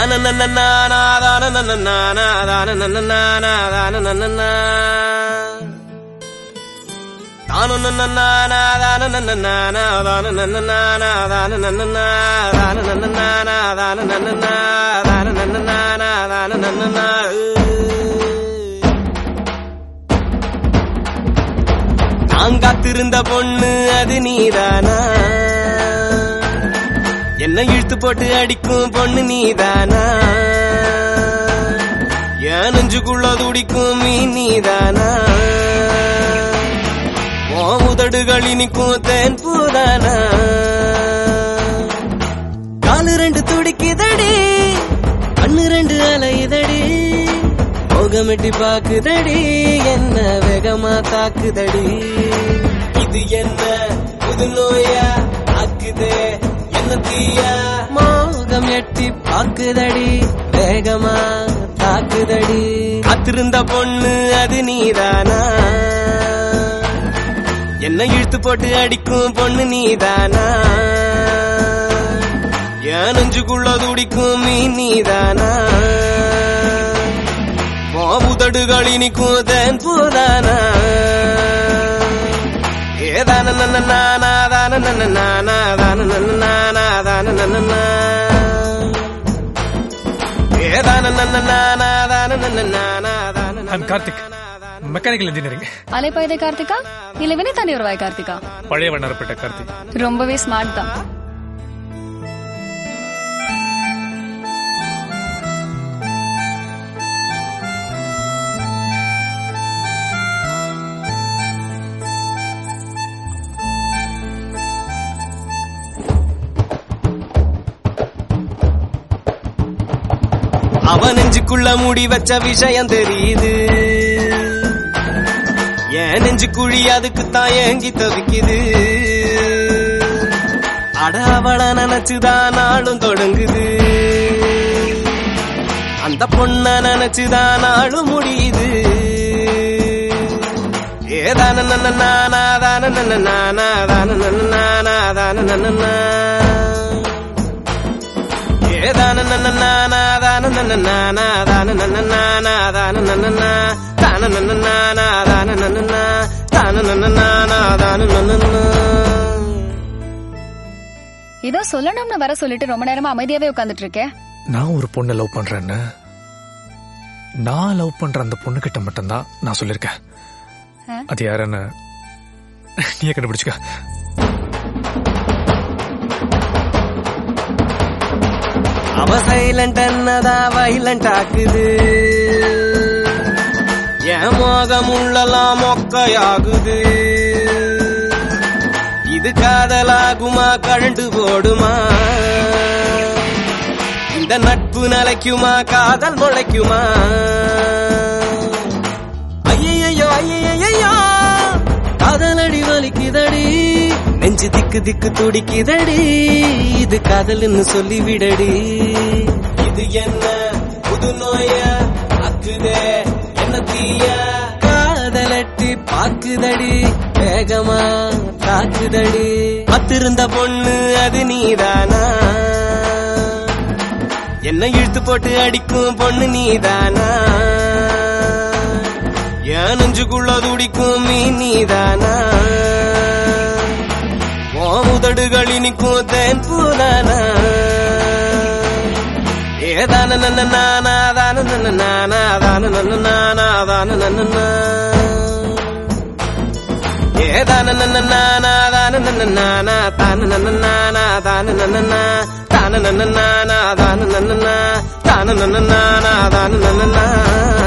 தான நன்னா தான நன்னா தான நன்னா தான நன்னா தானு நன்னா தான நன்னா தான நன்னா தான நன்னா தான நன்னா தான நன்னா தான நன்னா தான நன்னா நான் காத்திருந்த பொண்ணு அது நீதானா என்ன இழுத்து போட்டு அடிக்கும் பொண்ணு நீதானா என் நெஞ்சுக்குள்ள துடிக்கும் மீன் நீதானா ஓ உதடுகள் இனிக்கும் தேன் பூதானா காலு ரெண்டு துடிக்குதடி கண்ணு ரெண்டு அலையுதடி முகமிட்டி பாக்குதடி என்ன வேகமா தாக்குதடி இது என்ன புது நோயா ஆக்குதே என்ன தீயா மோகம் எட்டி பாக்குதடி வேகமா தாக்குதடி காத்திருந்த பொண்ணு அது நீதானா என்ன இழுத்து போட்டு அடிக்கும் பொண்ணு நீதானா என் நெஞ்சுக்குள்ள துடிக்கும் மீன் நீதானா ஓ உதடுகள் இனிக்கும் தேன் பூதானா ஏதான நன்னா தான நன்னா தான நன்னா தான நன்னா ஏதான நன்னா தான நன்னா தான I'm Karthik. மெக்கானிக்கல் இன்ஜினியரிங் அலைப்பாய்தை கார்த்திகா இல்ல வினிதா நிறுவாய் கார்த்திகா பழைய வண்ணாரப்பேட்டை கார்த்திக் ரொம்பவே ஸ்மார்ட் தான் அவன் நெஞ்சுக்குள்ள மூடி வச்ச விஷயம் தெரியுது என் நெஞ்சு குழி அதுக்குத்தான் ஏங்கி தவிக்குது அட அவள நினைச்சுதான் நாளும் தொடங்குது அந்த பொண்ண நினைச்சுதான் நாளும் முடியுது ஏதான நன்னா தான நன்னா தான நன்னா தான நன்னா ஏதான நன்னா தான நன்னா தான நன்னா தான நன்னா தான நன்னா தான நன்னா தான நன்னா தான நன்னா ஏதோ சொல்லணும்னு வர சொல்லிட்டு ரொம்ப நேரமா அமைதியாவே உட்கார்ந்துட்டு இருக்கேன் நான் ஒரு பொண்ணை லவ் பண்றேன்னு நான் லவ் பண்ற அந்த பொண்ணு கிட்ட மட்டும்தான் நான் சொல்லிருக்கேன் ஆ? அது யாருன்னு நீயே கண்டுபிடிச்சுக்க அவ சைலண்ட் என்னதா வைலண்ட் ஆக்குது என் மோகம் உள்ளலாம் மொக்கையாகுது இது காதலாகுமா கழண்டு போடுமா இந்த நட்பு நிலைக்குமா காதல் முளைக்குமா ஐயையோ ஐயையோ காதலடி வலிக்குதடி நெஞ்சு திக்கு திக்கு துடிக்குதடி இது காதல்னு சொல்லி விடடி இது என்ன புது நோய அக்குதே என்ன தீய காதலட்டி பாக்குதடி வேகமா தாக்குதடி பத்திருந்த பொண்ணு அது நீதானா என்ன இழுத்து போட்டு அடிக்கும் பொண்ணு நீதானா என் நெஞ்சுக்குள்ள துடிக்கும் மீன் நீதானா ஓ உதடுகள் இனிக்கும் தேன் பூதானா ஏதான நன்னா தான நன்னா தான நன்னா தான நன்னா ஏதான நன்னா தான நன்னா தான நன்னா தான நன்னா தான நன்னா தான நன்னா தான நன்னா தான நன்னா